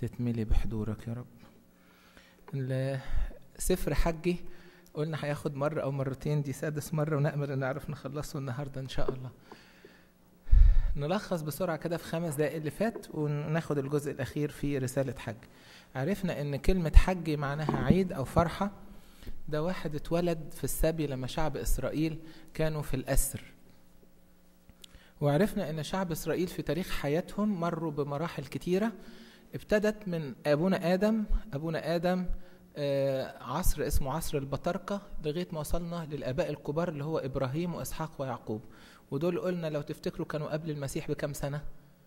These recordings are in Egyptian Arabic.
تتملي بحضورك يا رب سفر حجي قلنا هياخد مرة أو مرتين دي سادس مرة ونأمل إن نعرف نخلصه النهاردة إن شاء الله نلخص بسرعة كده في خمس دقايق اللي فات وناخد الجزء الأخير في رسالة حج عرفنا إن كلمة حج معناها عيد أو فرحة ده واحد اتولد في السبي لما شعب إسرائيل كانوا في الأسر وعرفنا ان شعب اسرائيل في تاريخ حياتهم مروا بمراحل كتيره ابتدت من ابونا ادم ابونا ادم عصر اسمه عصر البطاركة لغاية ما وصلنا للآباء الكبار اللي هو إبراهيم وإسحاق ويعقوب ودول قلنا لو تفتكروا كانوا قبل المسيح بكم سنة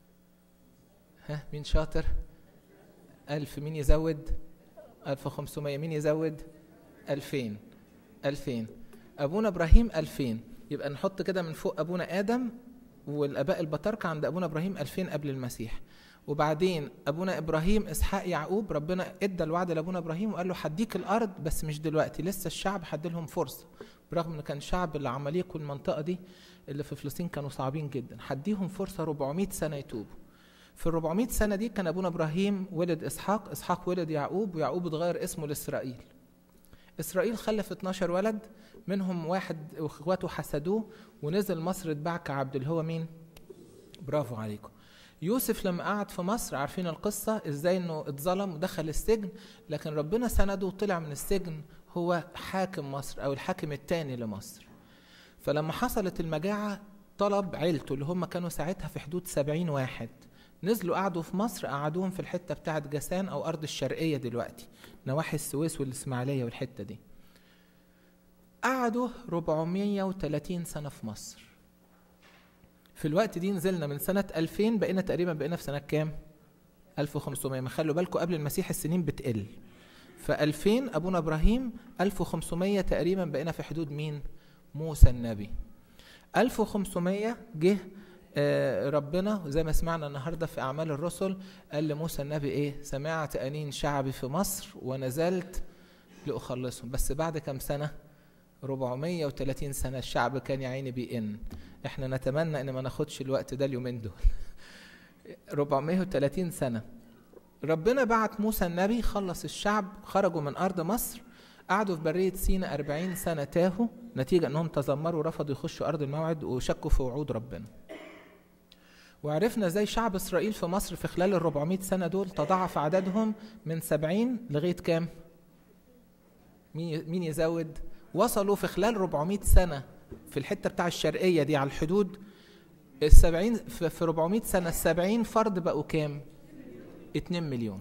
ها مين شاطر ألف مين يزود ألف وخمسمية مين يزود ألفين ألفين أبونا إبراهيم ألفين يبقى نحط كده من فوق أبونا آدم والآباء البطاركة عند أبونا إبراهيم ألفين قبل المسيح وبعدين ابونا ابراهيم اسحاق يعقوب ربنا ادى الوعد لابونا ابراهيم وقال له هديك الارض بس مش دلوقتي لسه الشعب هديلهم فرصه برغم ان كان شعب العماليق والمنطقه دي اللي في فلسطين كانوا صعبين جدا هديهم فرصه 400 سنه يتوبوا في ال 400 سنه دي كان ابونا ابراهيم ولد اسحاق اسحاق ولد يعقوب ويعقوب اتغير اسمه لاسرائيل اسرائيل خلف 12 ولد منهم واحد واخواته حسدوه ونزل مصر اتباع كعبد اللي هو مين برافو عليكم يوسف لما قعد في مصر عارفين القصة ازاي انه اتظلم ودخل السجن لكن ربنا سنده وطلع من السجن هو حاكم مصر او الحاكم الثاني لمصر فلما حصلت المجاعة طلب عيلته اللي هم كانوا ساعتها في حدود سبعين واحد نزلوا قعدوا في مصر قعدوهم في الحتة بتاعة جسان أو أرض الشرقية دلوقتي نواحي السويس والإسماعيلية والحتة دي قعدوا 430 سنة في مصر في الوقت دي نزلنا من سنة 2000 بقينا تقريبا بقينا في سنة كام؟ 1500 ما خلوا بالكم قبل المسيح السنين بتقل ف 2000 أبونا إبراهيم 1500 تقريبا بقينا في حدود مين؟ موسى النبي 1500 جه آه ربنا زي ما سمعنا النهارده في أعمال الرسل قال لموسى النبي إيه؟ سمعت أنين شعبي في مصر ونزلت لأخلصهم بس بعد كم سنة؟ 430 سنة الشعب كان يا عيني بيئن احنا نتمنى ان ما ناخدش الوقت ده اليومين دول 430 سنة ربنا بعت موسى النبي خلص الشعب خرجوا من أرض مصر قعدوا في برية سينا 40 سنة تاهوا نتيجة أنهم تذمروا ورفضوا يخشوا أرض الموعد وشكوا في وعود ربنا وعرفنا ازاي شعب إسرائيل في مصر في خلال ال 400 سنة دول تضاعف عددهم من 70 لغاية كام؟ مين يزود؟ وصلوا في خلال 400 سنة في الحتة بتاع الشرقية دي على الحدود السبعين في 400 سنة السبعين فرد بقوا كام؟ 2 مليون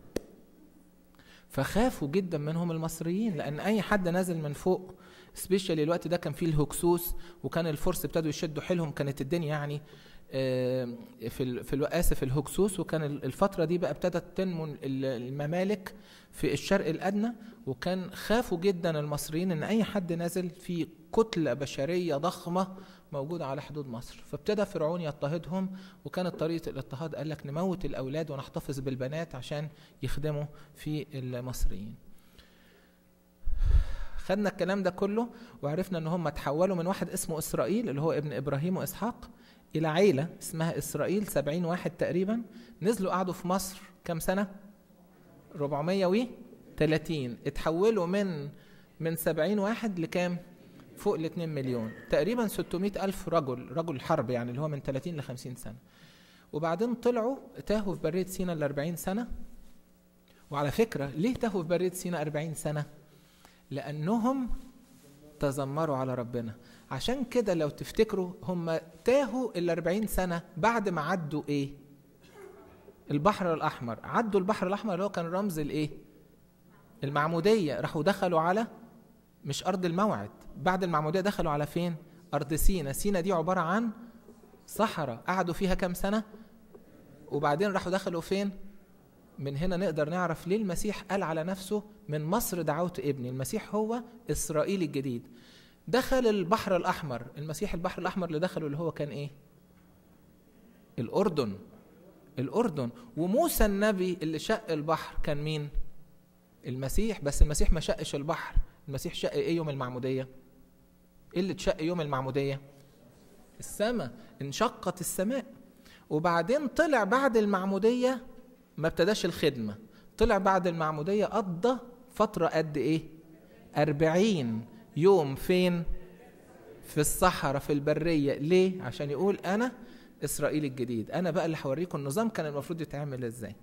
فخافوا جدا منهم المصريين لأن أي حد نازل من فوق سبيشالي الوقت ده كان فيه الهكسوس وكان الفرس ابتدوا يشدوا حيلهم كانت الدنيا يعني في في اسف الهكسوس وكان الفتره دي بقى ابتدت تنمو الممالك في الشرق الادنى وكان خافوا جدا المصريين ان اي حد نازل في كتله بشريه ضخمه موجوده على حدود مصر فابتدى فرعون يضطهدهم وكانت طريقه الاضطهاد قال لك نموت الاولاد ونحتفظ بالبنات عشان يخدموا في المصريين خدنا الكلام ده كله وعرفنا ان هم تحولوا من واحد اسمه اسرائيل اللي هو ابن ابراهيم واسحاق إلى عيلة اسمها إسرائيل سبعين واحد تقريبا نزلوا قعدوا في مصر كم سنة؟ 430 اتحولوا من من 70 واحد لكام؟ فوق ال 2 مليون تقريبا 600 ألف رجل رجل حرب يعني اللي هو من 30 ل 50 سنة وبعدين طلعوا تاهوا في برية سينا ال 40 سنة وعلى فكرة ليه تاهوا في برية سينا 40 سنة؟ لأنهم تذمروا على ربنا عشان كده لو تفتكروا هم تاهوا ال 40 سنة بعد ما عدوا ايه؟ البحر الأحمر، عدوا البحر الأحمر اللي هو كان رمز الايه؟ المعمودية، راحوا دخلوا على مش أرض الموعد، بعد المعمودية دخلوا على فين؟ أرض سينا، سينا دي عبارة عن صحراء، قعدوا فيها كام سنة؟ وبعدين راحوا دخلوا فين؟ من هنا نقدر نعرف ليه المسيح قال على نفسه من مصر دعوت ابني، المسيح هو إسرائيل الجديد. دخل البحر الأحمر المسيح البحر الأحمر اللي دخله اللي هو كان إيه الأردن الأردن وموسى النبي اللي شق البحر كان مين المسيح بس المسيح ما شقش البحر المسيح شق إيه يوم المعمودية إيه اللي اتشق يوم المعمودية السماء انشقت السماء وبعدين طلع بعد المعمودية ما ابتداش الخدمة طلع بعد المعمودية قضى فترة قد إيه أربعين يوم فين في الصحراء في البرية ليه عشان يقول أنا إسرائيل الجديد أنا بقى اللي هوريكم النظام كان المفروض يتعمل إزاي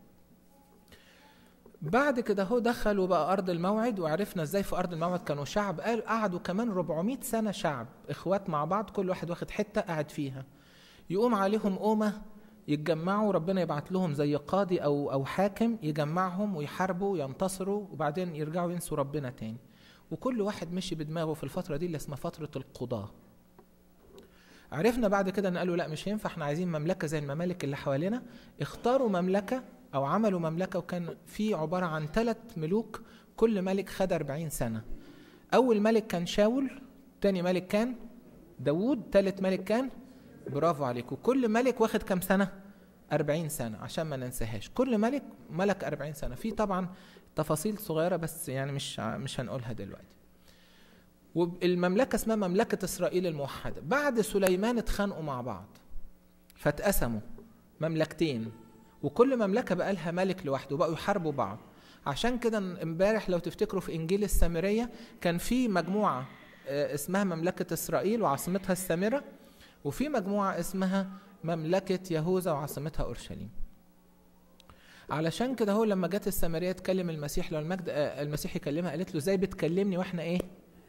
بعد كده هو دخلوا بقى أرض الموعد وعرفنا إزاي في أرض الموعد كانوا شعب قال قعدوا كمان 400 سنة شعب إخوات مع بعض كل واحد واخد حتة قاعد فيها يقوم عليهم قومة يتجمعوا ربنا يبعت لهم زي قاضي أو أو حاكم يجمعهم ويحاربوا وينتصروا وبعدين يرجعوا ينسوا ربنا تاني وكل واحد مشي بدماغه في الفترة دي اللي اسمها فترة القضاة عرفنا بعد كده ان قالوا لا مش هينفع احنا عايزين مملكه زي الممالك اللي حوالينا اختاروا مملكه او عملوا مملكه وكان في عباره عن ثلاث ملوك كل ملك خد 40 سنه اول ملك كان شاول تاني ملك كان داوود تالت ملك كان برافو عليكم كل ملك واخد كام سنه 40 سنه عشان ما ننساهاش كل ملك ملك 40 سنه في طبعا تفاصيل صغيره بس يعني مش مش هنقولها دلوقتي والمملكه اسمها مملكه اسرائيل الموحده بعد سليمان اتخانقوا مع بعض فاتقسموا مملكتين وكل مملكه بقى لها ملك لوحده وبقوا يحاربوا بعض عشان كده امبارح لو تفتكروا في انجيل السامريه كان في مجموعه اسمها مملكه اسرائيل وعاصمتها السامره وفي مجموعه اسمها مملكه يهوذا وعاصمتها اورشليم علشان كده هو لما جت السامريه تكلم المسيح لو المجد المسيح يكلمها قالت له ازاي بتكلمني واحنا ايه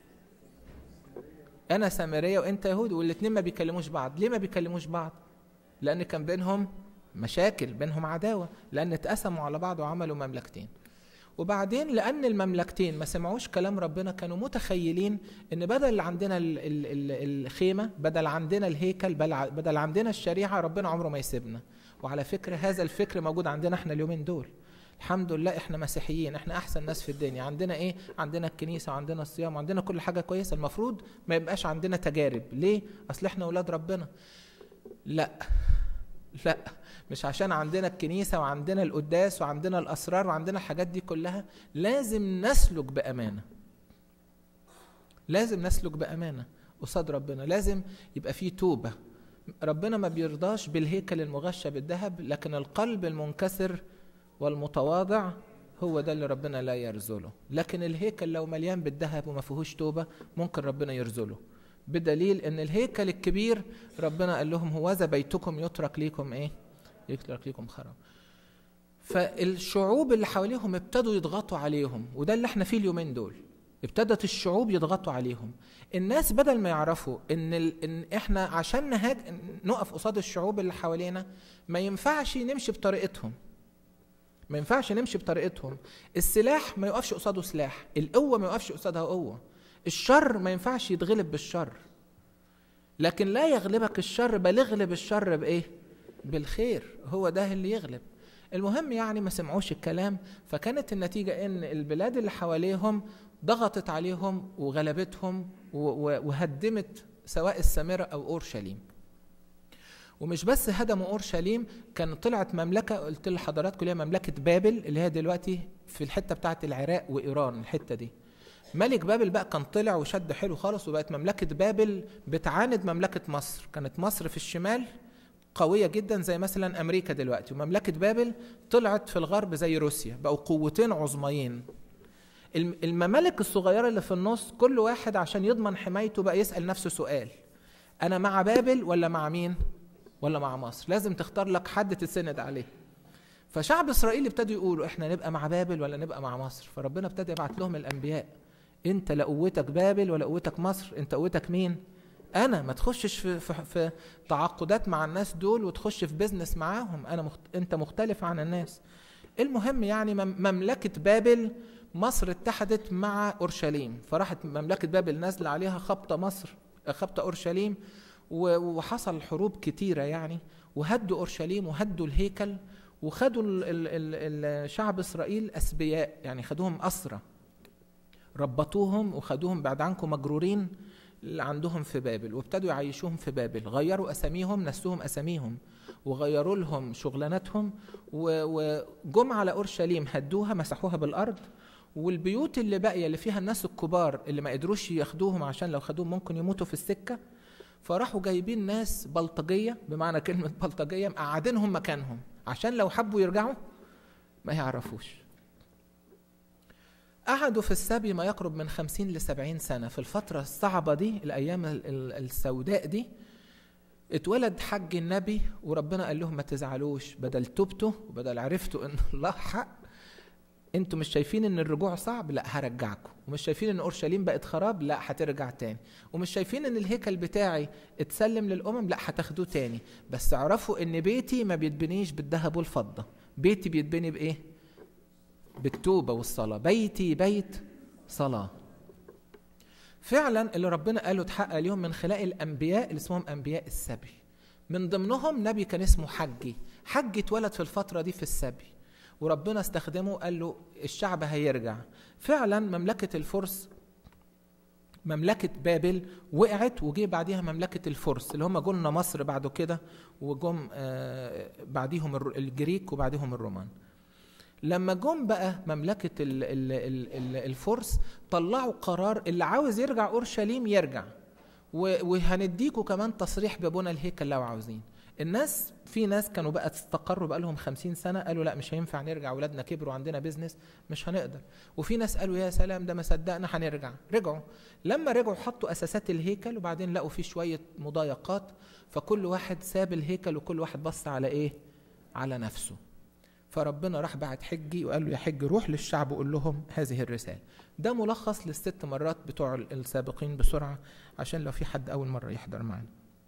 انا سامريه وانت يهود والاثنين ما بيكلموش بعض ليه ما بيكلموش بعض لان كان بينهم مشاكل بينهم عداوه لان اتقسموا على بعض وعملوا مملكتين وبعدين لان المملكتين ما سمعوش كلام ربنا كانوا متخيلين ان بدل عندنا ال ال ال الخيمه بدل عندنا الهيكل بدل عندنا الشريعه ربنا عمره ما يسيبنا وعلى فكره هذا الفكر موجود عندنا احنا اليومين دول الحمد لله احنا مسيحيين احنا احسن ناس في الدنيا عندنا ايه عندنا الكنيسه وعندنا الصيام وعندنا كل حاجه كويسه المفروض ما يبقاش عندنا تجارب ليه اصل احنا اولاد ربنا لا لا مش عشان عندنا الكنيسه وعندنا القداس وعندنا الاسرار وعندنا الحاجات دي كلها لازم نسلك بامانه لازم نسلك بامانه قصاد ربنا لازم يبقى فيه توبه ربنا ما بيرضاش بالهيكل المغشى بالذهب لكن القلب المنكسر والمتواضع هو ده اللي ربنا لا يرزله لكن الهيكل لو مليان بالذهب وما فيهوش توبة ممكن ربنا يرزله بدليل ان الهيكل الكبير ربنا قال لهم هوذا بيتكم يترك ليكم ايه يترك ليكم خراب فالشعوب اللي حواليهم ابتدوا يضغطوا عليهم وده اللي احنا فيه اليومين دول ابتدت الشعوب يضغطوا عليهم الناس بدل ما يعرفوا ان, ال... إن احنا عشان نهاج... نقف قصاد الشعوب اللي حوالينا ما ينفعش نمشي بطريقتهم ما ينفعش نمشي بطريقتهم السلاح ما يقفش قصاده سلاح القوه ما يقفش قصادها قوه الشر ما ينفعش يتغلب بالشر لكن لا يغلبك الشر بل اغلب الشر بايه بالخير هو ده اللي يغلب المهم يعني ما سمعوش الكلام فكانت النتيجة ان البلاد اللي حواليهم ضغطت عليهم وغلبتهم وهدمت سواء السامرة او اورشليم ومش بس هدموا اورشليم كان طلعت مملكه قلت لحضراتكم اللي هي مملكه بابل اللي هي دلوقتي في الحته بتاعه العراق وايران الحته دي ملك بابل بقى كان طلع وشد حلو خالص وبقت مملكه بابل بتعاند مملكه مصر كانت مصر في الشمال قويه جدا زي مثلا امريكا دلوقتي ومملكه بابل طلعت في الغرب زي روسيا بقوا قوتين عظميين الممالك الصغيره اللي في النص كل واحد عشان يضمن حمايته بقى يسال نفسه سؤال انا مع بابل ولا مع مين ولا مع مصر لازم تختار لك حد تتسند عليه فشعب اسرائيل ابتدوا يقولوا احنا نبقى مع بابل ولا نبقى مع مصر فربنا ابتدى يبعت لهم الانبياء انت لا قوتك بابل ولا قوتك مصر انت قوتك مين انا ما تخشش في, في, في تعاقدات مع الناس دول وتخش في بيزنس معاهم انا مخت... انت مختلف عن الناس المهم يعني مملكه بابل مصر اتحدت مع اورشليم فراحت مملكه بابل نازله عليها خبطه مصر خبطه اورشليم وحصل حروب كتيرة يعني وهدوا أورشليم وهدوا الهيكل وخدوا الشعب إسرائيل أسبياء يعني خدوهم أسرى ربطوهم وخدوهم بعد عنكم مجرورين اللي عندهم في بابل وابتدوا يعيشوهم في بابل غيروا أساميهم نسوهم أساميهم وغيروا لهم شغلانتهم وجم على أورشليم هدوها مسحوها بالأرض والبيوت اللي باقية اللي فيها الناس الكبار اللي ما قدروش ياخدوهم عشان لو خدوهم ممكن يموتوا في السكة فراحوا جايبين ناس بلطجية بمعنى كلمة بلطجية مقعدينهم مكانهم عشان لو حبوا يرجعوا ما يعرفوش قعدوا في السبي ما يقرب من خمسين لسبعين سنة في الفترة الصعبة دي الأيام السوداء دي اتولد حج النبي وربنا قال لهم ما تزعلوش بدل تبتوا وبدل عرفتوا ان الله حق انتوا مش شايفين ان الرجوع صعب لا هرجعكم ومش شايفين ان اورشليم بقت خراب لا هترجع تاني ومش شايفين ان الهيكل بتاعي اتسلم للامم لا هتاخدوه تاني بس اعرفوا ان بيتي ما بيتبنيش بالذهب والفضه بيتي بيتبني بايه بالتوبه والصلاه بيتي بيت صلاه فعلا اللي ربنا قاله اتحقق اليوم من خلال الانبياء اللي اسمهم انبياء السبي من ضمنهم نبي كان اسمه حجي حجي اتولد في الفتره دي في السبي وربنا استخدمه قال له الشعب هيرجع فعلا مملكة الفرس مملكة بابل وقعت وجي بعديها مملكة الفرس اللي هم جولنا مصر بعد كده وجم آه بعديهم الجريك وبعديهم الرومان لما جم بقى مملكة الفرس طلعوا قرار اللي عاوز يرجع أورشليم يرجع وهنديكوا كمان تصريح ببنى الهيكل لو عاوزين الناس في ناس كانوا بقى استقروا بقى لهم 50 سنه قالوا لا مش هينفع نرجع اولادنا كبروا عندنا بيزنس مش هنقدر وفي ناس قالوا يا سلام ده ما صدقنا هنرجع رجعوا لما رجعوا حطوا اساسات الهيكل وبعدين لقوا فيه شويه مضايقات فكل واحد ساب الهيكل وكل واحد بص على ايه على نفسه فربنا راح بعت حجي وقال له يا حج روح للشعب وقول لهم هذه الرساله ده ملخص للست مرات بتوع السابقين بسرعه عشان لو في حد اول مره يحضر معنا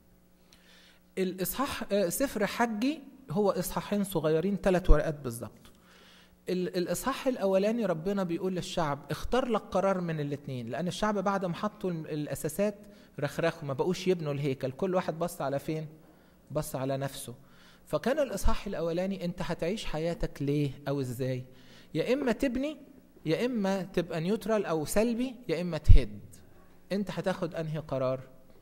الاصحاح سفر حجي هو اصحاحين صغيرين ثلاث ورقات بالظبط الاصحاح الاولاني ربنا بيقول للشعب اختار لك قرار من الاثنين لان الشعب بعد ما حطوا الاساسات رخرخوا ما بقوش يبنوا الهيكل كل واحد بص على فين بص على نفسه فكان الاصحاح الاولاني انت هتعيش حياتك ليه او ازاي يا اما تبني يا اما تبقى نيوترال او سلبي يا اما تهد انت هتاخد انهي قرار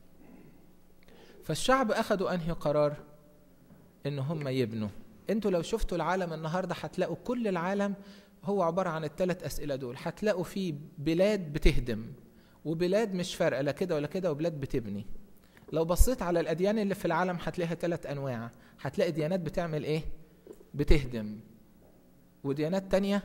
فالشعب اخذوا انهي قرار ان هم يبنوا انتوا لو شفتوا العالم النهارده هتلاقوا كل العالم هو عباره عن الثلاث اسئله دول هتلاقوا في بلاد بتهدم وبلاد مش فارقه لا كده ولا كده وبلاد بتبني لو بصيت على الاديان اللي في العالم هتلاقيها ثلاث انواع هتلاقي ديانات بتعمل ايه بتهدم وديانات تانية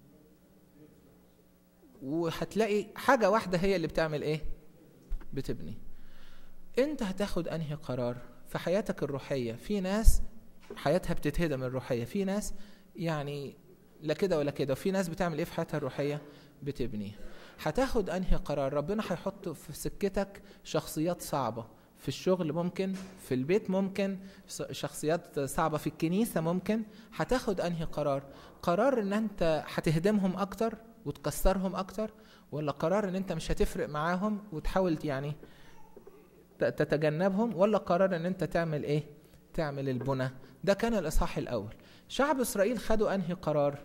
وهتلاقي حاجة واحدة هي اللي بتعمل ايه بتبني انت هتاخد انهي قرار في حياتك الروحيه في ناس حياتها بتتهدم الروحيه في ناس يعني لا كده ولا كده وفي ناس بتعمل ايه في حياتها الروحيه بتبنيها هتاخد انهي قرار ربنا هيحط في سكتك شخصيات صعبه في الشغل ممكن في البيت ممكن شخصيات صعبه في الكنيسه ممكن هتاخد انهي قرار قرار ان انت هتهدمهم اكتر وتكسرهم اكتر ولا قرار ان انت مش هتفرق معاهم وتحاول يعني تتجنبهم ولا قرار ان انت تعمل ايه تعمل البنى ده كان الاصحاح الاول شعب اسرائيل خدوا انهي قرار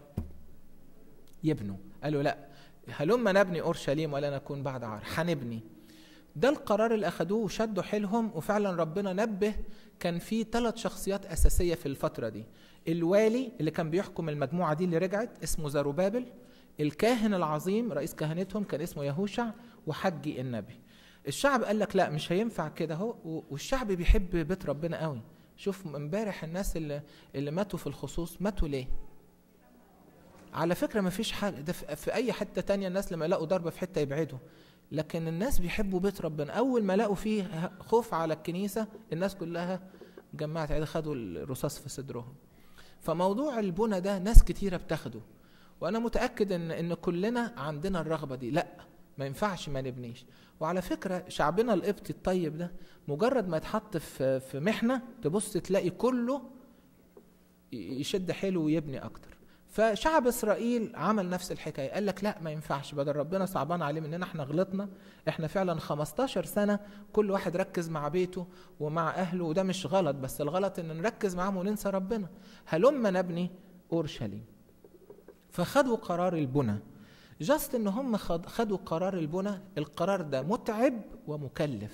يبنوا قالوا لا هلما نبني اورشليم ولا نكون بعد عار هنبني ده القرار اللي اخدوه وشدوا حيلهم وفعلا ربنا نبه كان في ثلاث شخصيات اساسيه في الفتره دي الوالي اللي كان بيحكم المجموعه دي اللي رجعت اسمه زروبابل الكاهن العظيم رئيس كهنتهم كان اسمه يهوشع وحجي النبي الشعب قال لك لا مش هينفع كده اهو والشعب بيحب بيت ربنا قوي شوف امبارح الناس اللي اللي ماتوا في الخصوص ماتوا ليه على فكره ما فيش حاجه ده في اي حته تانية الناس لما يلاقوا ضربه في حته يبعدوا لكن الناس بيحبوا بيت ربنا اول ما لقوا فيه خوف على الكنيسه الناس كلها جمعت عيد خدوا الرصاص في صدرهم فموضوع البنى ده ناس كتيره بتاخده وانا متاكد ان ان كلنا عندنا الرغبه دي لا ما ينفعش ما نبنيش وعلى فكره شعبنا القبطي الطيب ده مجرد ما يتحط في في محنه تبص تلاقي كله يشد حيله ويبني اكتر فشعب اسرائيل عمل نفس الحكايه قال لك لا ما ينفعش بدل ربنا صعبان عليه مننا احنا غلطنا احنا فعلا 15 سنه كل واحد ركز مع بيته ومع اهله وده مش غلط بس الغلط ان نركز معاهم وننسى ربنا هلما نبني اورشليم فخدوا قرار البنى جاست ان هم خدوا قرار البنى القرار ده متعب ومكلف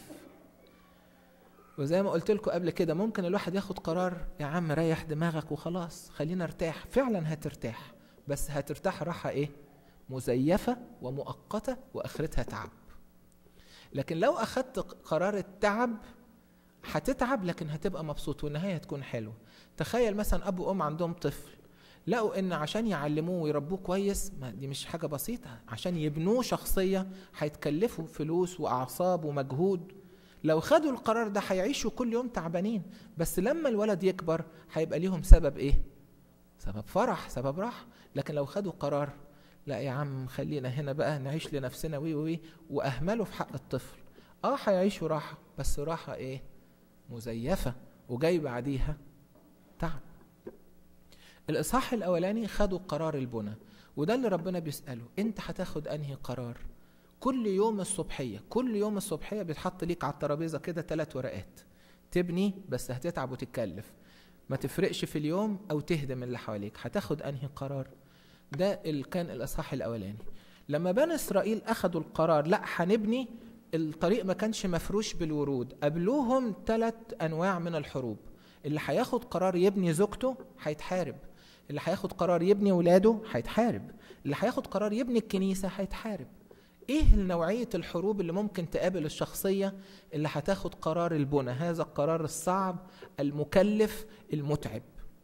وزي ما قلت لكم قبل كده ممكن الواحد ياخد قرار يا عم ريح دماغك وخلاص خلينا ارتاح فعلا هترتاح بس هترتاح راحة ايه مزيفة ومؤقتة واخرتها تعب لكن لو اخدت قرار التعب هتتعب لكن هتبقى مبسوط والنهاية هتكون حلوة تخيل مثلا ابو وام عندهم طفل لقوا ان عشان يعلموه ويربوه كويس ما دي مش حاجه بسيطه عشان يبنوه شخصيه هيتكلفوا فلوس واعصاب ومجهود لو خدوا القرار ده هيعيشوا كل يوم تعبانين بس لما الولد يكبر هيبقى ليهم سبب ايه سبب فرح سبب راحه لكن لو خدوا قرار لا يا عم خلينا هنا بقى نعيش لنفسنا وي وي واهملوا في حق الطفل اه هيعيشوا راحه بس راحه ايه مزيفه وجاي بعديها تعب الاصحاح الاولاني خدوا قرار البنى وده اللي ربنا بيساله انت هتاخد انهي قرار كل يوم الصبحيه كل يوم الصبحيه بيتحط ليك على الترابيزه كده ثلاث ورقات تبني بس هتتعب وتتكلف ما تفرقش في اليوم او تهدم اللي حواليك هتاخد انهي قرار ده اللي كان الاصحاح الاولاني لما بني اسرائيل اخذوا القرار لا هنبني الطريق ما كانش مفروش بالورود قابلوهم ثلاث انواع من الحروب اللي هياخد قرار يبني زوجته هيتحارب اللي هياخد قرار يبني ولاده هيتحارب اللي هياخد قرار يبني الكنيسه هيتحارب ايه نوعيه الحروب اللي ممكن تقابل الشخصيه اللي هتاخد قرار البنى هذا القرار الصعب المكلف المتعب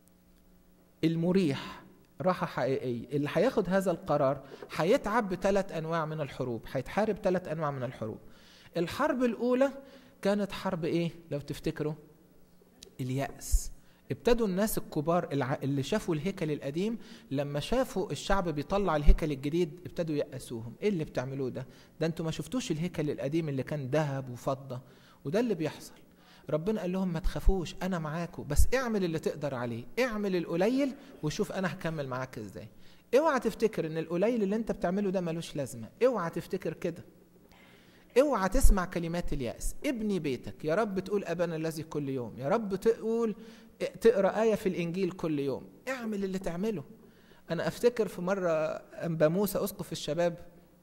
المريح راحه حقيقيه اللي هياخد هذا القرار هيتعب بثلاث انواع من الحروب هيتحارب ثلاث انواع من الحروب الحرب الاولى كانت حرب ايه لو تفتكروا الياس ابتدوا الناس الكبار اللي شافوا الهيكل القديم لما شافوا الشعب بيطلع الهيكل الجديد ابتدوا يأسوهم ايه اللي بتعملوه ده ده انتوا ما شفتوش الهيكل القديم اللي كان ذهب وفضة وده اللي بيحصل ربنا قال لهم ما تخافوش انا معاكم بس اعمل اللي تقدر عليه اعمل القليل وشوف انا هكمل معاك ازاي اوعى تفتكر ان القليل اللي انت بتعمله ده ملوش لازمه اوعى تفتكر كده اوعى تسمع كلمات اليأس ابني بيتك يا رب تقول أبانا الذي كل يوم يا رب تقول تقرا آية في الإنجيل كل يوم اعمل اللي تعمله أنا أفتكر في مرة أنبا موسى أسقف الشباب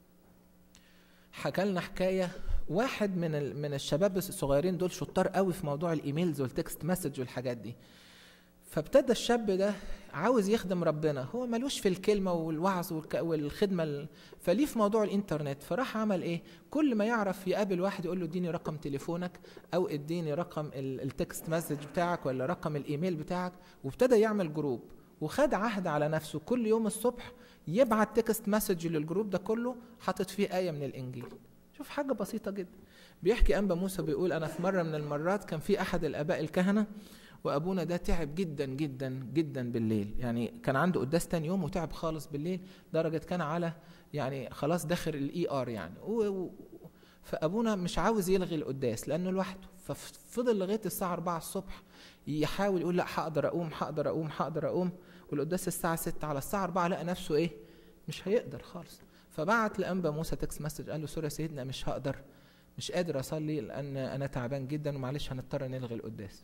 حكى لنا حكاية واحد من من الشباب الصغيرين دول شطار قوي في موضوع الايميلز والتكست مسج والحاجات دي فابتدى الشاب ده عاوز يخدم ربنا هو ملوش في الكلمة والوعظ والخدمة ال... فليه في موضوع الانترنت فراح عمل ايه كل ما يعرف يقابل واحد يقول له اديني رقم تليفونك او اديني رقم التكست مسج بتاعك ولا رقم الايميل بتاعك وابتدى يعمل جروب وخد عهد على نفسه كل يوم الصبح يبعت تكست مسج للجروب ده كله حاطط فيه آية من الإنجيل شوف حاجة بسيطة جدا بيحكي أنبا موسى بيقول أنا في مرة من المرات كان في أحد الآباء الكهنة وابونا ده تعب جدا جدا جدا بالليل يعني كان عنده قداس تاني يوم وتعب خالص بالليل درجه كان على يعني خلاص داخل الاي ار يعني و فابونا مش عاوز يلغي القداس لانه لوحده ففضل لغايه الساعه 4 الصبح يحاول يقول لا هقدر اقوم هقدر اقوم هقدر اقوم والقداس الساعه 6 على الساعه 4 لقى نفسه ايه مش هيقدر خالص فبعت لانبا موسى تكست مسج قال له سوري يا سيدنا مش هقدر مش قادر اصلي لان انا تعبان جدا ومعلش هنضطر نلغي القداس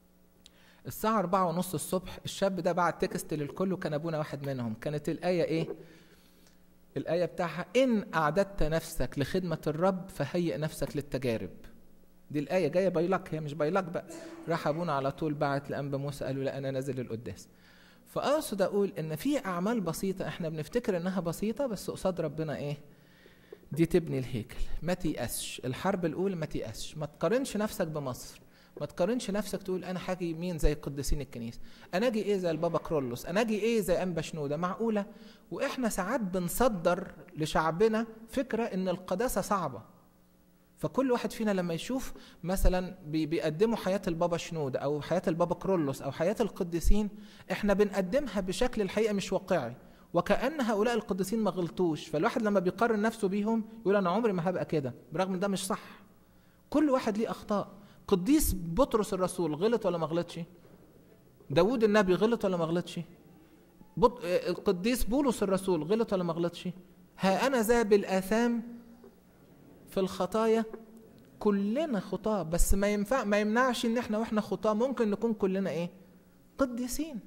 الساعة أربعة ونص الصبح الشاب ده بعت تكست للكل وكان أبونا واحد منهم كانت الآية إيه؟ الآية بتاعها إن أعددت نفسك لخدمة الرب فهيئ نفسك للتجارب دي الآية جاية بايلك هي مش بايلك بقى راح أبونا على طول بعت لأنبا موسى قال له لا أنا نازل القداس فأقصد أقول إن في أعمال بسيطة إحنا بنفتكر إنها بسيطة بس قصاد ربنا إيه؟ دي تبني الهيكل ما تيأسش الحرب الأولى ما تيأسش ما تقارنش نفسك بمصر ما تقارنش نفسك تقول انا هاجي مين زي قديسين الكنيسه انا اجي ايه زي البابا كرولوس انا اجي ايه زي انبا شنوده معقوله واحنا ساعات بنصدر لشعبنا فكره ان القداسه صعبه فكل واحد فينا لما يشوف مثلا بيقدموا حياه البابا شنوده او حياه البابا كرولوس او حياه القديسين احنا بنقدمها بشكل الحقيقه مش واقعي وكأن هؤلاء القديسين ما غلطوش فالواحد لما بيقارن نفسه بيهم يقول أنا عمري ما هبقى كده برغم إن ده مش صح كل واحد ليه أخطاء قديس بطرس الرسول غلط ولا ما غلطش داود النبي غلط ولا ما غلطش بط... القديس بولس الرسول غلط ولا ما غلطش ها انا ذا بالاثام في الخطايا كلنا خطاة بس ما ينفع ما يمنعش ان احنا واحنا خطاة ممكن نكون كلنا ايه قديسين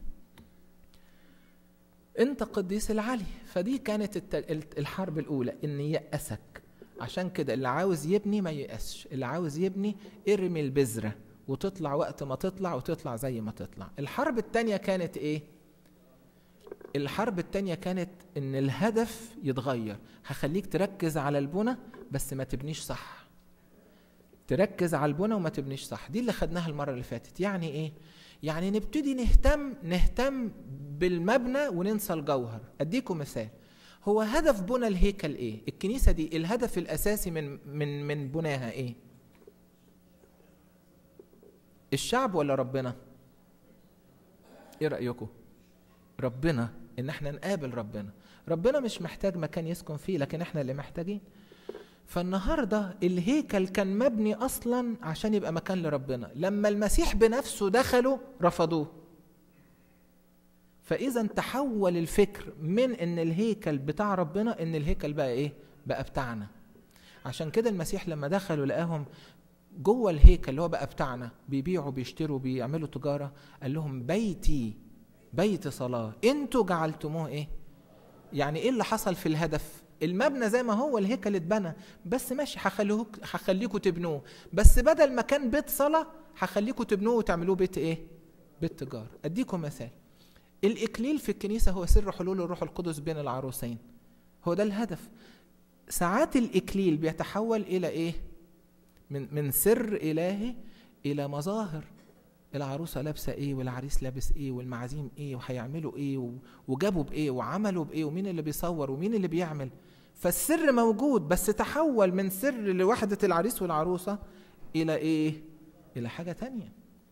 انت قديس العلي فدي كانت الحرب الاولى ان يأسك عشان كده اللي عاوز يبني ما ييأسش اللي عاوز يبني ارمي البذرة وتطلع وقت ما تطلع وتطلع زي ما تطلع الحرب التانية كانت ايه الحرب التانية كانت ان الهدف يتغير هخليك تركز على البنى بس ما تبنيش صح تركز على البنى وما تبنيش صح دي اللي خدناها المره اللي فاتت يعني ايه يعني نبتدي نهتم نهتم بالمبنى وننسى الجوهر اديكم مثال هو هدف بنى الهيكل ايه الكنيسه دي الهدف الاساسي من من من بناها ايه الشعب ولا ربنا ايه رايكم ربنا ان احنا نقابل ربنا ربنا مش محتاج مكان يسكن فيه لكن احنا اللي محتاجين فالنهارده الهيكل كان مبني اصلا عشان يبقى مكان لربنا لما المسيح بنفسه دخله رفضوه فاذا تحول الفكر من ان الهيكل بتاع ربنا ان الهيكل بقى ايه بقى بتاعنا عشان كده المسيح لما دخلوا لقاهم جوه الهيكل اللي هو بقى بتاعنا بيبيعوا بيشتروا بيعملوا تجاره قال لهم بيتي بيت صلاه انتوا جعلتموه ايه يعني ايه اللي حصل في الهدف المبنى زي ما هو الهيكل اتبنى بس ماشي هخليكم هخليكم تبنوه بس بدل ما كان بيت صلاه هخليكم تبنوه وتعملوه بيت ايه بيت تجاره اديكم مثال الاكليل في الكنيسه هو سر حلول الروح القدس بين العروسين هو ده الهدف ساعات الاكليل بيتحول الى ايه من من سر الهي الى مظاهر العروسه لابسه ايه والعريس لابس ايه والمعازيم ايه وهيعملوا ايه وجابوا بايه وعملوا بايه ومين اللي بيصور ومين اللي بيعمل فالسر موجود بس تحول من سر لوحده العريس والعروسه الى ايه الى حاجه تانية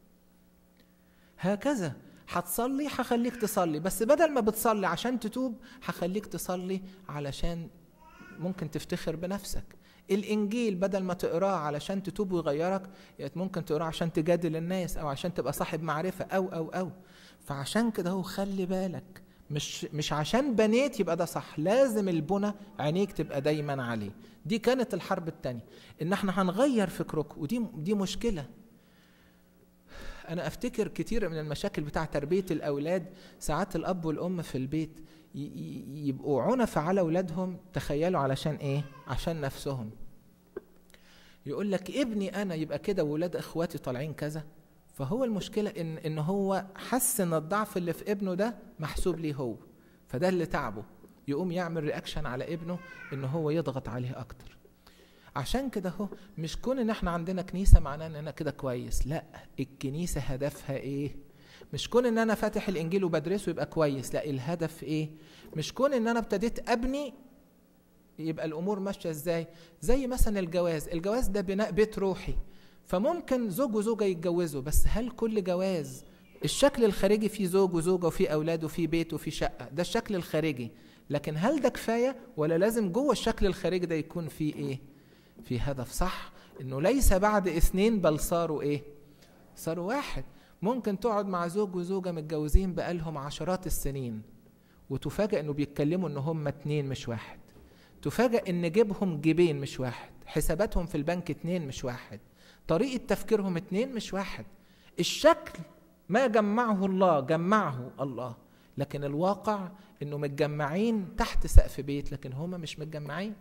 هكذا هتصلي هخليك تصلي بس بدل ما بتصلي عشان تتوب هخليك تصلي علشان ممكن تفتخر بنفسك الانجيل بدل ما تقراه علشان تتوب ويغيرك ممكن تقراه عشان تجادل الناس او عشان تبقى صاحب معرفه او او او فعشان كده هو خلي بالك مش مش عشان بنيت يبقى ده صح لازم البنى عينيك تبقى دايما عليه دي كانت الحرب الثانيه ان احنا هنغير فكركم ودي دي مشكله انا افتكر كتير من المشاكل بتاع تربيه الاولاد ساعات الاب والام في البيت يبقوا عنف على اولادهم تخيلوا علشان ايه عشان نفسهم يقول لك ابني انا يبقى كده واولاد اخواتي طالعين كذا فهو المشكله ان ان هو حس ان الضعف اللي في ابنه ده محسوب ليه هو فده اللي تعبه يقوم يعمل رياكشن على ابنه ان هو يضغط عليه اكتر عشان كده هو مش كون ان احنا عندنا كنيسه معناه ان انا كده كويس لا الكنيسه هدفها ايه مش كون ان انا فاتح الانجيل وبدرسه يبقى كويس لا الهدف ايه مش كون ان انا ابتديت ابني يبقى الامور ماشيه ازاي زي مثلا الجواز الجواز ده بناء بيت روحي فممكن زوج وزوجه يتجوزوا بس هل كل جواز الشكل الخارجي فيه زوج وزوجه وفيه اولاد وفيه بيت وفيه شقه ده الشكل الخارجي لكن هل ده كفايه ولا لازم جوه الشكل الخارجي ده يكون فيه ايه في هدف صح انه ليس بعد اثنين بل صاروا ايه صاروا واحد ممكن تقعد مع زوج وزوجة متجوزين بقالهم عشرات السنين وتفاجأ انه بيتكلموا ان هم اتنين مش واحد تفاجأ ان جيبهم جيبين مش واحد حساباتهم في البنك اتنين مش واحد طريقة تفكيرهم اتنين مش واحد الشكل ما جمعه الله جمعه الله لكن الواقع انه متجمعين تحت سقف بيت لكن هما مش متجمعين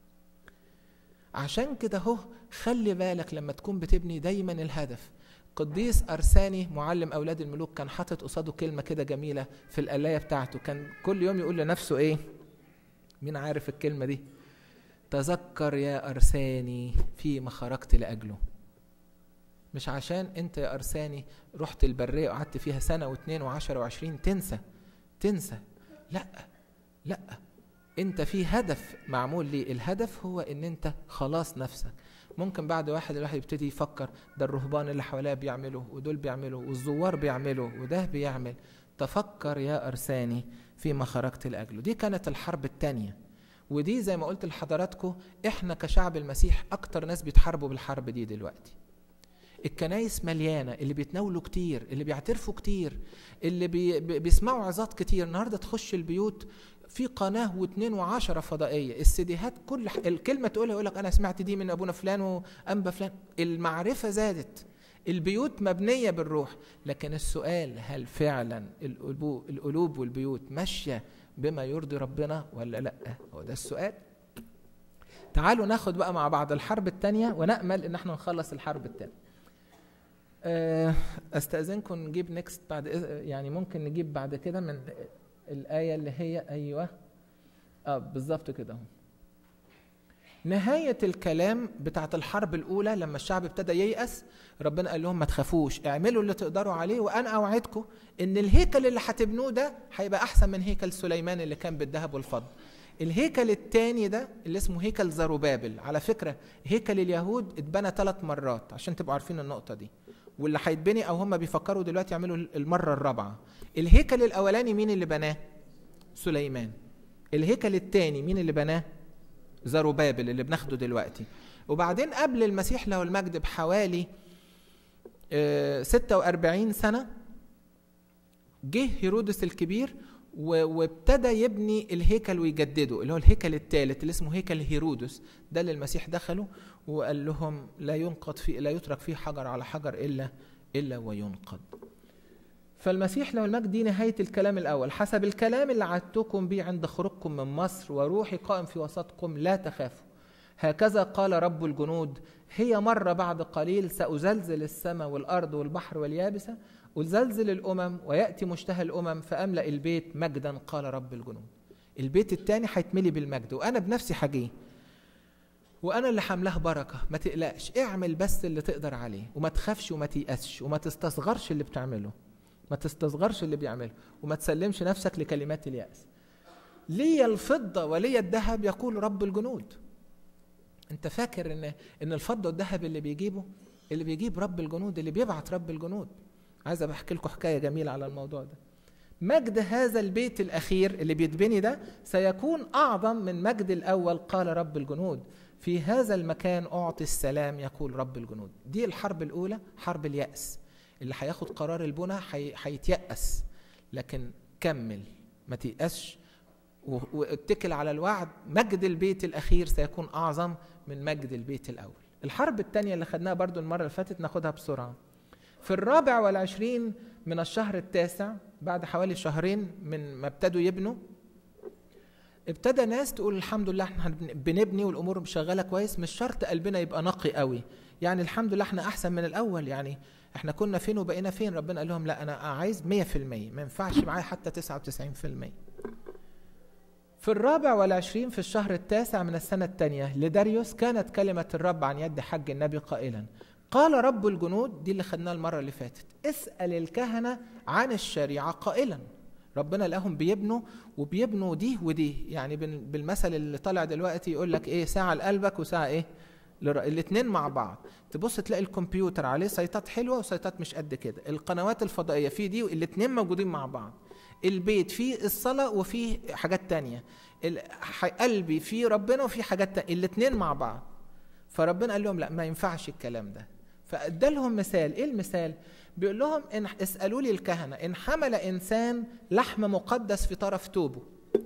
عشان كده اهو خلي بالك لما تكون بتبني دايما الهدف قديس أرساني معلم أولاد الملوك كان حاطط قصاده كلمة كده جميلة في القلاية بتاعته كان كل يوم يقول لنفسه إيه مين عارف الكلمة دي تذكر يا أرساني فيما خرجت لأجله مش عشان انت يا أرساني رحت البرية وقعدت فيها سنة واثنين وعشرة وعشرين تنسى تنسى لا لا انت في هدف معمول ليه الهدف هو ان انت خلاص نفسك ممكن بعد واحد الواحد يبتدي يفكر ده الرهبان اللي حواليه بيعملوا ودول بيعملوا والزوار بيعملوا وده بيعمل تفكر يا أرساني فيما خرجت لأجله دي كانت الحرب الثانية ودي زي ما قلت لحضراتكم احنا كشعب المسيح اكتر ناس بيتحاربوا بالحرب دي دلوقتي الكنايس مليانة اللي بيتناولوا كتير اللي بيعترفوا كتير اللي بي بيسمعوا عظات كتير النهاردة تخش البيوت في قناة واثنين وعشرة فضائية السيديهات كل ح... الكلمة تقولها يقول لك أنا سمعت دي من أبونا فلان وأنبا فلان المعرفة زادت البيوت مبنية بالروح لكن السؤال هل فعلا القلوب, القلوب والبيوت ماشية بما يرضي ربنا ولا لا هو ده السؤال تعالوا ناخد بقى مع بعض الحرب الثانية ونأمل ان احنا نخلص الحرب الثانية استأذنكم نجيب نيكست بعد يعني ممكن نجيب بعد كده من الآية اللي هي أيوه اه بالظبط كده اهو نهاية الكلام بتاعت الحرب الأولى لما الشعب ابتدى ييأس ربنا قال لهم ما تخافوش اعملوا اللي تقدروا عليه وأنا أوعدكم إن الهيكل اللي هتبنوه ده هيبقى أحسن من هيكل سليمان اللي كان بالذهب والفضة. الهيكل التاني ده اللي اسمه هيكل زروبابل على فكرة هيكل اليهود اتبنى ثلاث مرات عشان تبقوا عارفين النقطة دي واللي هيتبني أو هم بيفكروا دلوقتي يعملوا المرة الرابعة الهيكل الأولاني مين اللي بناه؟ سليمان الهيكل التاني مين اللي بناه؟ زروبابل اللي بناخده دلوقتي وبعدين قبل المسيح له المجد بحوالي آه 46 سنة جه هيرودس الكبير وابتدى يبني الهيكل ويجدده اللي هو الهيكل الثالث اللي اسمه هيكل هيرودس ده اللي المسيح دخله وقال لهم لا ينقض فيه لا يترك فيه حجر على حجر الا الا وينقض. فالمسيح له المجد دي نهايه الكلام الاول حسب الكلام اللي عدتكم به عند خروجكم من مصر وروحي قائم في وسطكم لا تخافوا. هكذا قال رب الجنود هي مرة بعد قليل سأزلزل السماء والأرض والبحر واليابسة أزلزل الأمم ويأتي مشتهى الأمم فأملأ البيت مجدا قال رب الجنود البيت التاني هيتملي بالمجد وأنا بنفسي حاجيه وأنا اللي حملاه بركة ما تقلقش اعمل بس اللي تقدر عليه وما تخافش وما تيأسش وما تستصغرش اللي بتعمله ما تستصغرش اللي بيعمله وما تسلمش نفسك لكلمات اليأس لي الفضة ولي الذهب يقول رب الجنود انت فاكر ان ان الفضة والذهب اللي بيجيبه اللي بيجيب رب الجنود اللي بيبعت رب الجنود عايز احكي لكم حكايه جميله على الموضوع ده مجد هذا البيت الاخير اللي بيتبني ده سيكون اعظم من مجد الاول قال رب الجنود في هذا المكان اعطي السلام يقول رب الجنود دي الحرب الاولى حرب الياس اللي هياخد قرار البنى هيتيأس لكن كمل ما تيأسش واتكل على الوعد مجد البيت الاخير سيكون اعظم من مجد البيت الاول الحرب الثانيه اللي خدناها برضو المره اللي فاتت ناخدها بسرعه في الرابع والعشرين من الشهر التاسع بعد حوالي شهرين من ما ابتدوا يبنوا ابتدى ناس تقول الحمد لله احنا بنبني والامور شغاله كويس مش شرط قلبنا يبقى نقي قوي يعني الحمد لله احنا احسن من الاول يعني احنا كنا فين وبقينا فين ربنا قال لهم لا انا عايز 100% ما ينفعش معايا حتى 99% في الرابع والعشرين في الشهر التاسع من السنة الثانية لداريوس كانت كلمة الرب عن يد حج النبي قائلا قال رب الجنود دي اللي خدناها المرة اللي فاتت اسأل الكهنة عن الشريعة قائلا ربنا لقاهم بيبنوا وبيبنوا دي ودي يعني بالمثل اللي طالع دلوقتي يقول لك ايه ساعة لقلبك وساعة ايه الاثنين مع بعض تبص تلاقي الكمبيوتر عليه سيطات حلوه وسيطات مش قد كده القنوات الفضائيه في دي الاثنين موجودين مع بعض البيت فيه الصلاه وفيه حاجات تانية قلبي فيه ربنا وفيه حاجات تانية الاثنين مع بعض فربنا قال لهم لا ما ينفعش الكلام ده فادالهم مثال ايه المثال بيقول لهم ان اسالوا لي الكهنه ان حمل انسان لحم مقدس في طرف توبه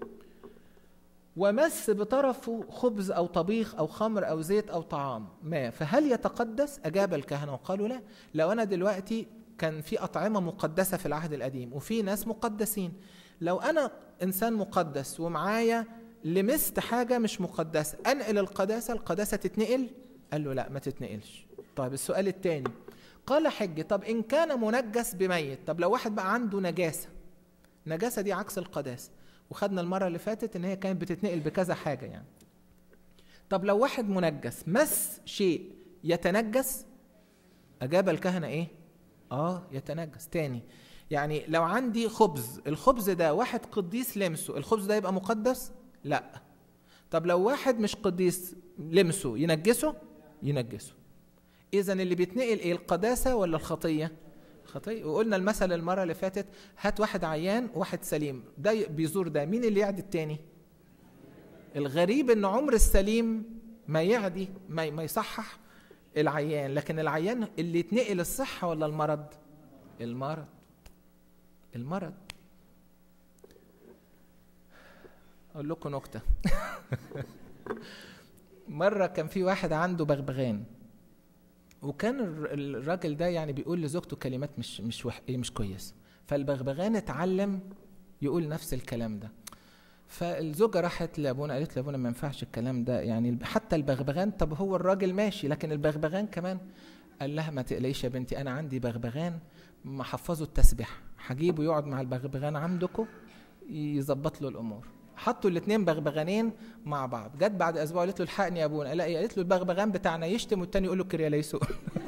ومس بطرفه خبز او طبيخ او خمر او زيت او طعام ما فهل يتقدس اجاب الكهنه وقالوا لا لو انا دلوقتي كان في اطعمه مقدسه في العهد القديم وفي ناس مقدسين لو انا انسان مقدس ومعايا لمست حاجه مش مقدسه انقل القداسه القداسه تتنقل قال له لا ما تتنقلش طيب السؤال الثاني قال حج طب ان كان منجس بميت طب لو واحد بقى عنده نجاسه نجاسه دي عكس القداسه وخدنا المره اللي فاتت ان هي كانت بتتنقل بكذا حاجه يعني طب لو واحد منجس مس شيء يتنجس اجاب الكهنه ايه اه يتنجس تاني يعني لو عندي خبز الخبز ده واحد قديس لمسه الخبز ده يبقى مقدس لا طب لو واحد مش قديس لمسه ينجسه ينجسه اذا اللي بيتنقل ايه القداسه ولا الخطيه خطيه وقلنا المثل المره اللي فاتت هات واحد عيان وواحد سليم ده بيزور ده مين اللي يعدي التاني الغريب ان عمر السليم ما يعدي ما, ما يصحح العيان لكن العيان اللي يتنقل الصحه ولا المرض المرض المرض اقول لكم نكته مره كان في واحد عنده بغبغان وكان الراجل ده يعني بيقول لزوجته كلمات مش مش وح... مش كويسه فالبغبغان اتعلم يقول نفس الكلام ده فالزوجة راحت لابونا قالت لابونا ما ينفعش الكلام ده يعني حتى البغبغان طب هو الراجل ماشي لكن البغبغان كمان قال لها ما تقلقيش يا بنتي انا عندي بغبغان محفظه التسبيح هجيبه يقعد مع البغبغان عندكم يظبط له الامور حطوا الاثنين بغبغانين مع بعض جت بعد اسبوع قالت له الحقني يا ابونا قال ايه قالت له البغبغان بتاعنا يشتم والتاني يقول له كريا ليسو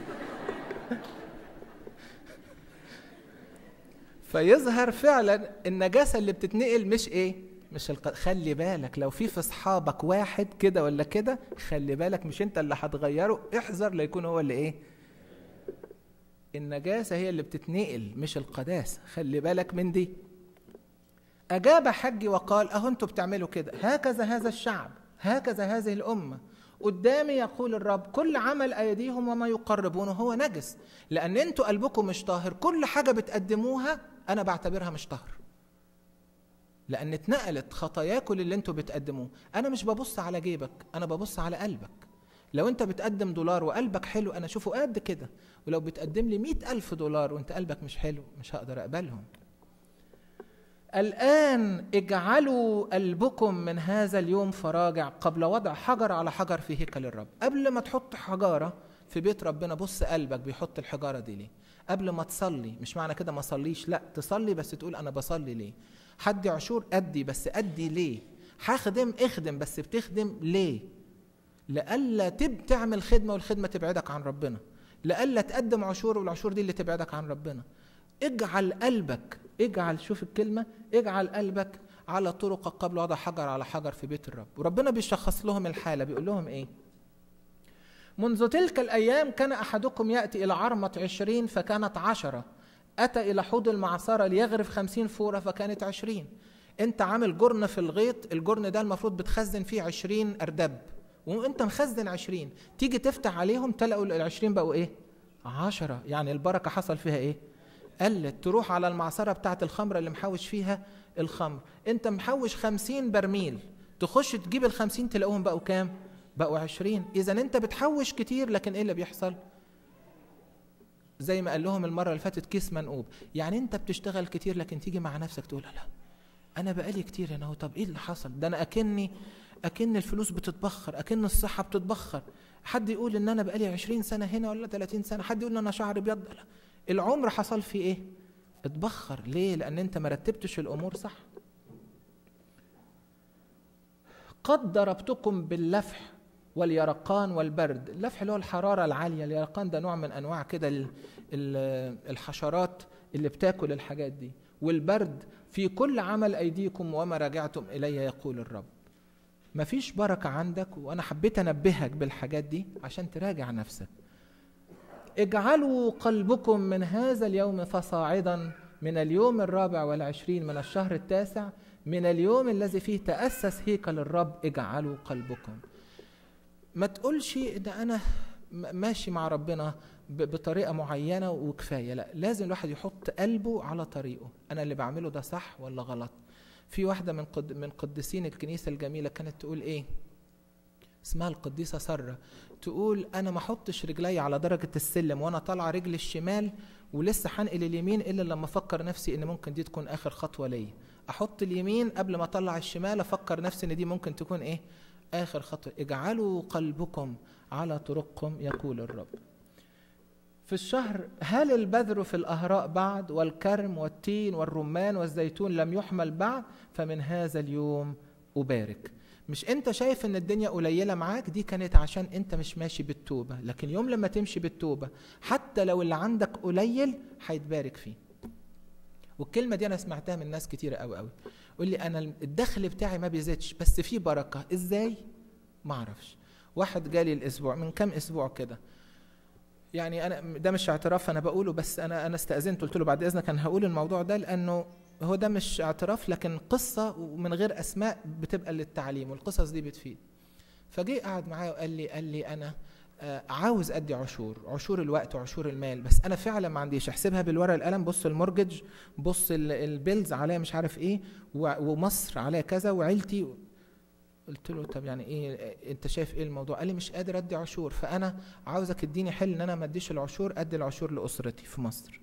فيظهر فعلا النجاسه اللي بتتنقل مش ايه مش الق... خلي بالك لو في في اصحابك واحد كده ولا كده خلي بالك مش انت اللي هتغيره احذر لا يكون هو اللي ايه النجاسه هي اللي بتتنقل مش القداسه خلي بالك من دي اجاب حجي وقال اهو انتوا بتعملوا كده هكذا هذا الشعب هكذا هذه الامه قدامي يقول الرب كل عمل ايديهم وما يقربونه هو نجس لان انتوا قلبكم مش طاهر كل حاجه بتقدموها انا بعتبرها مش طاهر لان اتنقلت خطاياكم اللي انتوا بتقدموه انا مش ببص على جيبك انا ببص على قلبك لو انت بتقدم دولار وقلبك حلو انا اشوفه قد كده ولو بتقدم لي مئة ألف دولار وانت قلبك مش حلو مش هقدر اقبلهم الآن اجعلوا قلبكم من هذا اليوم فراجع قبل وضع حجر على حجر في هيكل الرب قبل ما تحط حجارة في بيت ربنا بص قلبك بيحط الحجارة دي ليه قبل ما تصلي مش معنى كده ما صليش لا تصلي بس تقول أنا بصلي ليه حد عشور أدي بس أدي ليه هخدم اخدم بس بتخدم ليه لألا تب تعمل خدمة والخدمة تبعدك عن ربنا لألا تقدم عشور والعشور دي اللي تبعدك عن ربنا اجعل قلبك اجعل شوف الكلمة اجعل قلبك على طرقك قبل وضع حجر على حجر في بيت الرب وربنا بيشخص لهم الحالة بيقول لهم ايه منذ تلك الأيام كان أحدكم يأتي إلى عرمة عشرين فكانت عشرة أتى إلى حوض المعصرة ليغرف خمسين فورة فكانت عشرين أنت عامل جرن في الغيط الجرن ده المفروض بتخزن فيه عشرين أردب وأنت مخزن عشرين تيجي تفتح عليهم تلاقوا العشرين بقوا إيه عشرة يعني البركة حصل فيها إيه قلت تروح على المعصرة بتاعت الخمرة اللي محوش فيها الخمر انت محوش خمسين برميل تخش تجيب الخمسين تلاقوهم بقوا كام بقوا عشرين اذا انت بتحوش كتير لكن ايه اللي بيحصل زي ما قال لهم المرة اللي فاتت كيس منقوب يعني انت بتشتغل كتير لكن تيجي مع نفسك تقول لا انا بقالي كتير هنا طب ايه اللي حصل ده انا اكني اكن الفلوس بتتبخر اكن الصحة بتتبخر حد يقول ان انا بقالي عشرين سنة هنا ولا 30 سنة حد يقول ان انا شعري ابيض لا العمر حصل فيه ايه اتبخر ليه لان انت ما رتبتش الامور صح قد ضربتكم باللفح واليرقان والبرد اللفح اللي هو الحراره العاليه اليرقان ده نوع من انواع كده الحشرات اللي بتاكل الحاجات دي والبرد في كل عمل ايديكم وما راجعتم الي يقول الرب مفيش بركه عندك وانا حبيت انبهك بالحاجات دي عشان تراجع نفسك اجعلوا قلبكم من هذا اليوم فصاعدا من اليوم الرابع والعشرين من الشهر التاسع من اليوم الذي فيه تأسس هيكل الرب اجعلوا قلبكم ما تقولش ده أنا ماشي مع ربنا بطريقة معينة وكفاية لا لازم الواحد يحط قلبه على طريقه أنا اللي بعمله ده صح ولا غلط في واحدة من قد من قديسين الكنيسة الجميلة كانت تقول إيه اسمها القديسة سرة تقول أنا ما أحطش رجلي على درجة السلم وأنا طالعة رجل الشمال ولسه هنقل اليمين إلا لما أفكر نفسي إن ممكن دي تكون آخر خطوة ليا أحط اليمين قبل ما أطلع الشمال أفكر نفسي إن دي ممكن تكون إيه آخر خطوة اجعلوا قلبكم على طرقكم يقول الرب في الشهر هل البذر في الأهراء بعد والكرم والتين والرمان والزيتون لم يحمل بعد فمن هذا اليوم أبارك مش انت شايف ان الدنيا قليله معاك دي كانت عشان انت مش ماشي بالتوبه لكن يوم لما تمشي بالتوبه حتى لو اللي عندك قليل هيتبارك فيه والكلمه دي انا سمعتها من ناس كتيره قوي قوي يقول لي انا الدخل بتاعي ما بيزيدش بس في بركه ازاي ما اعرفش واحد جالي الاسبوع من كام اسبوع كده يعني انا ده مش اعتراف انا بقوله بس انا انا استاذنت قلت له بعد اذنك انا هقول الموضوع ده لانه هو ده مش اعتراف لكن قصة ومن غير أسماء بتبقى للتعليم والقصص دي بتفيد فجي قعد معايا وقال لي قال لي أنا عاوز أدي عشور عشور الوقت وعشور المال بس أنا فعلا ما عنديش أحسبها بالورقة القلم بص المورجج بص البيلز عليا مش عارف إيه ومصر عليا كذا وعيلتي قلت له طب يعني ايه انت شايف ايه الموضوع قال لي مش قادر ادي عشور فانا عاوزك تديني حل ان انا ما اديش العشور ادي العشور لاسرتي في مصر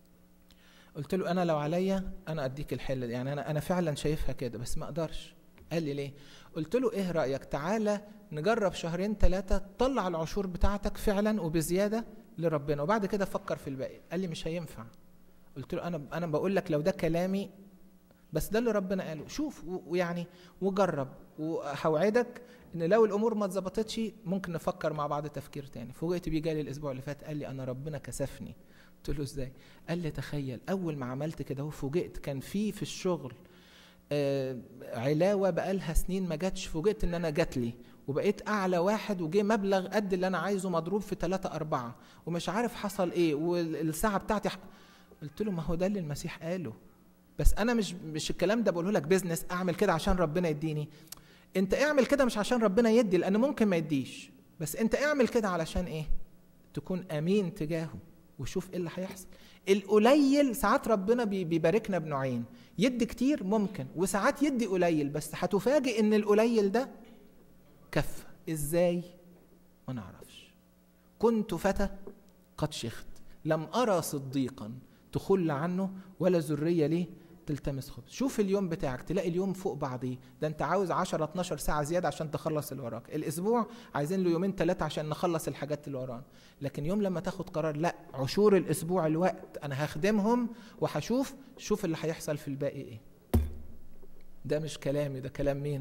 قلت له انا لو عليا انا اديك الحل يعني انا انا فعلا شايفها كده بس ما اقدرش قال لي ليه قلت له ايه رايك تعالى نجرب شهرين ثلاثه طلع العشور بتاعتك فعلا وبزياده لربنا وبعد كده فكر في الباقي قال لي مش هينفع قلت له انا انا بقول لك لو ده كلامي بس ده اللي ربنا قاله شوف ويعني وجرب وهوعدك ان لو الامور ما اتظبطتش ممكن نفكر مع بعض تفكير تاني فوجئت بيه جالي الاسبوع اللي فات قال لي انا ربنا كسفني قلت له ازاي قال لي تخيل اول ما عملت كده وفوجئت كان في في الشغل آه علاوه بقالها سنين ما جاتش فوجئت ان انا جات لي وبقيت اعلى واحد وجه مبلغ قد اللي انا عايزه مضروب في ثلاثة أربعة ومش عارف حصل ايه والساعة بتاعتي ح... قلت له ما هو ده اللي المسيح قاله بس انا مش مش الكلام ده بقوله لك بيزنس اعمل كده عشان ربنا يديني انت اعمل كده مش عشان ربنا يدي لان ممكن ما يديش بس انت اعمل كده علشان ايه تكون امين تجاهه وشوف ايه اللي هيحصل القليل ساعات ربنا بيباركنا بنوعين يدي كتير ممكن وساعات يدي قليل بس هتفاجئ ان القليل ده كفى ازاي ما نعرفش كنت فتى قد شخت لم ارى صديقا تخل عنه ولا ذريه ليه تلتمس خبز شوف اليوم بتاعك تلاقي اليوم فوق بعضيه ده انت عاوز 10 12 ساعه زياده عشان تخلص اللي وراك الاسبوع عايزين له يومين ثلاثه عشان نخلص الحاجات اللي ورانا لكن يوم لما تاخد قرار لا عشور الاسبوع الوقت انا هخدمهم وهشوف شوف اللي هيحصل في الباقي ايه ده مش كلامي ده كلام مين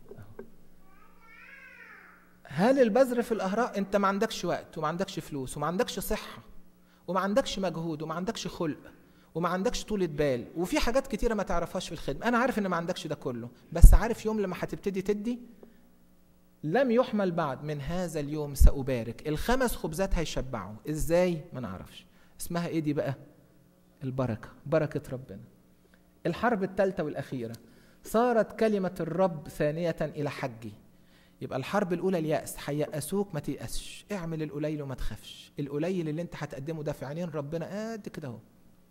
هل البذر في الاهراء انت ما عندكش وقت وما عندكش فلوس وما عندكش صحه وما عندكش مجهود وما عندكش خلق وما عندكش طولة بال وفي حاجات كتيرة ما تعرفهاش في الخدمة أنا عارف إن ما عندكش ده كله بس عارف يوم لما هتبتدي تدي لم يحمل بعد من هذا اليوم سأبارك الخمس خبزات هيشبعوا إزاي ما نعرفش اسمها إيه دي بقى البركة بركة ربنا الحرب الثالثة والأخيرة صارت كلمة الرب ثانية إلى حجي يبقى الحرب الأولى اليأس هيأسوك ما تيأسش اعمل القليل وما تخافش القليل اللي انت هتقدمه ده في عينين ربنا قد كده اهو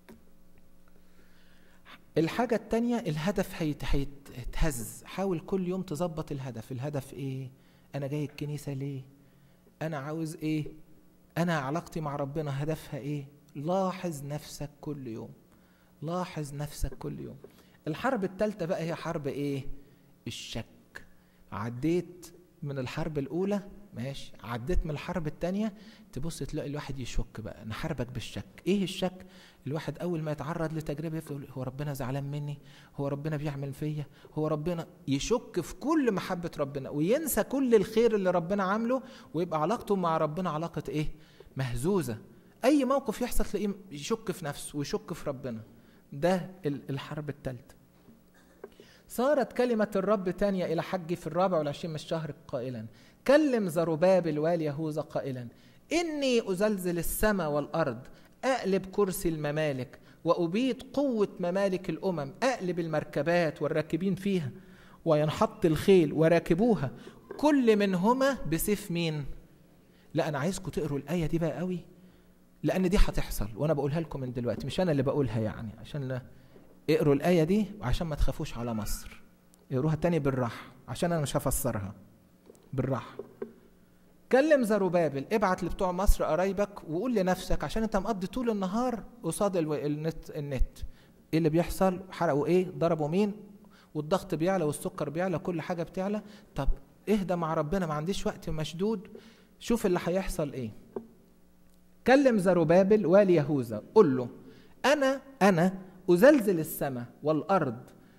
الحاجة التانية الهدف هيتهز حاول كل يوم تظبط الهدف الهدف ايه انا جاي الكنيسة ليه انا عاوز ايه انا علاقتي مع ربنا هدفها ايه لاحظ نفسك كل يوم لاحظ نفسك كل يوم الحرب التالتة بقى هي حرب ايه الشك عديت من الحرب الاولى ماشي عديت من الحرب التانية تبص تلاقي الواحد يشك بقى نحاربك بالشك ايه الشك الواحد اول ما يتعرض لتجربه يقول هو ربنا زعلان مني هو ربنا بيعمل فيا هو ربنا يشك في كل محبه ربنا وينسى كل الخير اللي ربنا عامله ويبقى علاقته مع ربنا علاقه ايه مهزوزه اي موقف يحصل تلاقيه يشك في نفسه ويشك في ربنا ده الحرب الثالثه صارت كلمة الرب تانية إلى حجي في الرابع والعشرين من الشهر قائلا كلم زربابل والي يهوذا قائلا إني أزلزل السماء والأرض أقلب كرسي الممالك وأبيد قوة ممالك الأمم أقلب المركبات والراكبين فيها وينحط الخيل وراكبوها كل منهما بسيف مين لا أنا عايزكم تقروا الآية دي بقى قوي لأن دي هتحصل وأنا بقولها لكم من دلوقتي مش أنا اللي بقولها يعني عشان لا اقروا الآية دي عشان ما تخافوش على مصر اقروها تاني بالراحة عشان أنا مش هفسرها بالراحة كلم زروبابل ابعت لبتوع مصر قرايبك وقول لنفسك عشان انت مقضي طول النهار قصاد النت النت ايه اللي بيحصل حرقوا ايه ضربوا مين والضغط بيعلى والسكر بيعلى كل حاجه بتعلى طب اهدى مع ربنا ما عنديش وقت مشدود شوف اللي هيحصل ايه كلم زروبابل والي يهوذا قل له انا انا ازلزل السماء والارض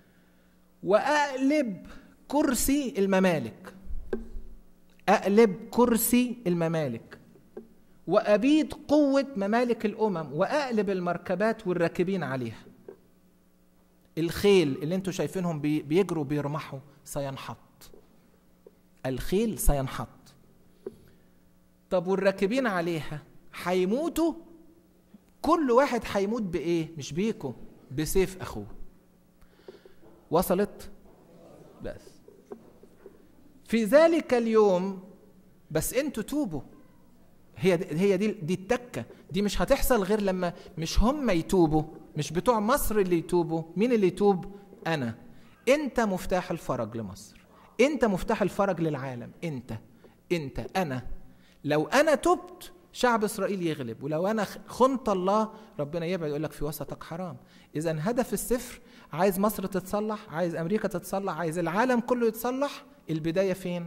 واقلب كرسي الممالك اقلب كرسي الممالك وابيد قوه ممالك الامم واقلب المركبات والراكبين عليها الخيل اللي انتوا شايفينهم بيجروا بيرمحوا سينحط الخيل سينحط طب والراكبين عليها هيموتوا كل واحد هيموت بايه مش بيكو بسيف اخوه وصلت بس في ذلك اليوم بس انتوا توبوا هي دي هي دي دي التكه دي مش هتحصل غير لما مش هم يتوبوا مش بتوع مصر اللي يتوبوا مين اللي يتوب انا انت مفتاح الفرج لمصر انت مفتاح الفرج للعالم انت انت انا لو انا تبت شعب اسرائيل يغلب ولو انا خنت الله ربنا يبعد يقول لك في وسطك حرام اذا هدف السفر عايز مصر تتصلح عايز امريكا تتصلح عايز العالم كله يتصلح البدايه فين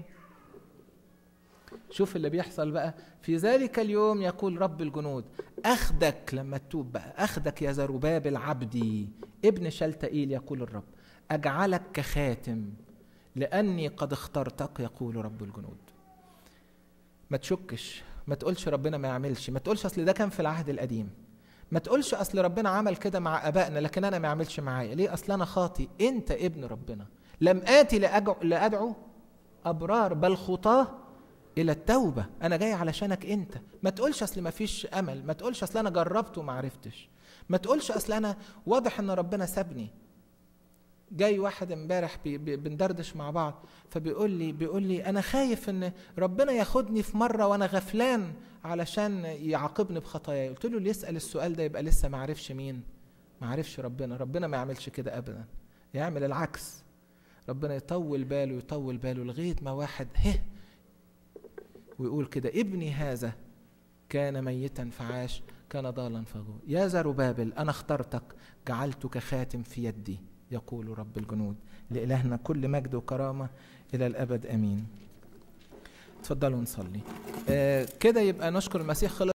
شوف اللي بيحصل بقى في ذلك اليوم يقول رب الجنود اخدك لما تتوب بقى اخدك يا زربابل عبدي ابن شلتائيل يقول الرب اجعلك كخاتم لاني قد اخترتك يقول رب الجنود ما تشكش ما تقولش ربنا ما يعملش ما تقولش اصل ده كان في العهد القديم ما تقولش اصل ربنا عمل كده مع ابائنا لكن انا ما يعملش معايا ليه اصل انا خاطي انت ابن ربنا لم اتي لأدعو, لادعو ابرار بل خطاه الى التوبه انا جاي علشانك انت ما تقولش اصل ما فيش امل ما تقولش اصل انا جربت وما عرفتش ما تقولش اصل انا واضح ان ربنا سابني جاي واحد امبارح بي بي بندردش مع بعض فبيقول لي بيقول لي انا خايف ان ربنا ياخدني في مره وانا غفلان علشان يعاقبني بخطاياي قلت له اللي يسال السؤال ده يبقى لسه ما عرفش مين ما عرفش ربنا ربنا ما يعملش كده ابدا يعمل العكس ربنا يطول باله يطول باله لغايه ما واحد هه ويقول كده ابني هذا كان ميتا فعاش كان ضالا فغو يا زربابل انا اخترتك جعلتك خاتم في يدي يقول رب الجنود لإلهنا كل مجد وكرامة إلى الأبد أمين تفضلوا نصلي آه كده يبقى نشكر المسيح خلص